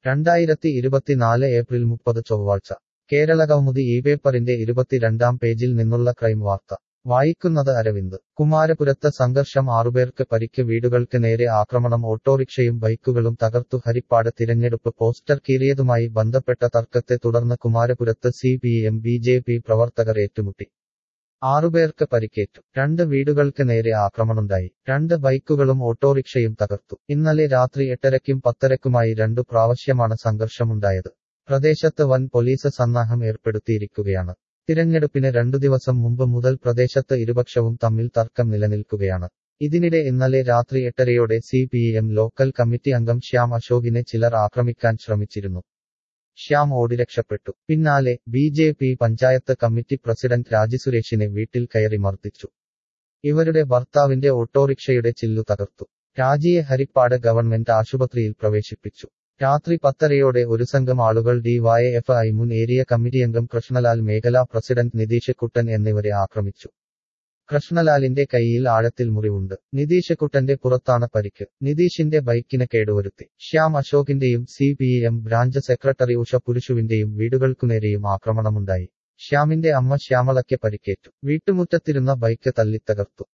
രണ്ടായിരത്തി ഇരുപത്തിനാല് ഏപ്രിൽ മുപ്പത് ചൊവ്വാഴ്ച കേരളകൗമുദി ഈ പേപ്പറിന്റെ ഇരുപത്തിരണ്ടാം പേജിൽ നിന്നുള്ള ക്രൈം വാർത്ത വായിക്കുന്നത് അരവിന്ദ് കുമാരപുരത്ത് സംഘർഷം ആറുപേർക്ക് പരിക്ക് വീടുകൾക്ക് നേരെ ആക്രമണം ഓട്ടോറിക്ഷയും ബൈക്കുകളും തകർത്തു ഹരിപ്പാട് തിരഞ്ഞെടുപ്പ് പോസ്റ്റർ കീറിയതുമായി ബന്ധപ്പെട്ട തർക്കത്തെ തുടർന്ന് കുമാരപുരത്ത് C P M B J P പ്രവർത്തകർ ഏറ്റുമുട്ടി ആറുപേർക്ക് പരിക്കേറ്റു രണ്ട് വീടുകൾക്ക് നേരെ ആക്രമണമുണ്ടായി രണ്ട് ബൈക്കുകളും ഓട്ടോറിക്ഷയും തകർത്തു ഇന്നലെ രാത്രി എട്ടരയ്ക്കും പത്തരയ്ക്കുമായി രണ്ടു പ്രാവശ്യമാണ് സംഘർഷമുണ്ടായത് പ്രദേശത്ത് വൻ പോലീസ് സന്നാഹം ഏർപ്പെടുത്തിയിരിക്കുകയാണ് തിരഞ്ഞെടുപ്പിന് രണ്ടു ദിവസം മുമ്പ് മുതൽ പ്രദേശത്ത് ഇരുപക്ഷവും തമ്മിൽ തർക്കം നിലനിൽക്കുകയാണ് ഇതിനിടെ ഇന്നലെ രാത്രി എട്ടരയോടെ C P M local committee അംഗം ശ്യാം അശോകിനെ ചിലർ ആക്രമിക്കാൻ ശ്രമിച്ചിരുന്നു ശ്യാം ഓടി രക്ഷപ്പെട്ടു പിന്നാലെ B J P panchayat committee president രാജിസുരേഷിനെ വീട്ടിൽ കയറി മർദ്ദിച്ചു ഇവരുടെ ഭർത്താവിന്റെ ഓട്ടോറിക്ഷയുടെ ചില്ലു തകർത്തു രാജിയെ ഹരിപ്പാട് ഗവൺമെന്റ് ആശുപത്രിയിൽ പ്രവേശിപ്പിച്ചു രാത്രി പത്തരയോടെ ഒരു സംഘം ആളുകൾ ഡിവൈഎഫ്ഐ മുൻ ഏരിയ കമ്മിറ്റി അംഗം കൃഷ്ണലാൽ മേഖലാ പ്രസിഡന്റ് നിതീഷ് കുട്ടൻ എന്നിവരെ ആക്രമിച്ചു കൃഷ്ണലാലിന്റെ കൈയിൽ ആഴത്തിൽ മുറിവുണ്ട് നിതീഷ് കുട്ടന്റെ പുറത്താണ് പരിക്ക് നിതീഷിന്റെ ബൈക്കിന് കേടുവരുത്തി ശ്യാം അശോകിന്റെയും C P M branch secretary Usha പുരുഷുവിന്റെയും വീടുകൾക്കുനേരെയും ആക്രമണമുണ്ടായി ശ്യാമിന്റെ അമ്മ ശ്യാമളയ്ക്ക് പരിക്കേറ്റു വീട്ടുമുറ്റത്തിരുന്ന ബൈക്ക് തല്ലിത്തകർത്തു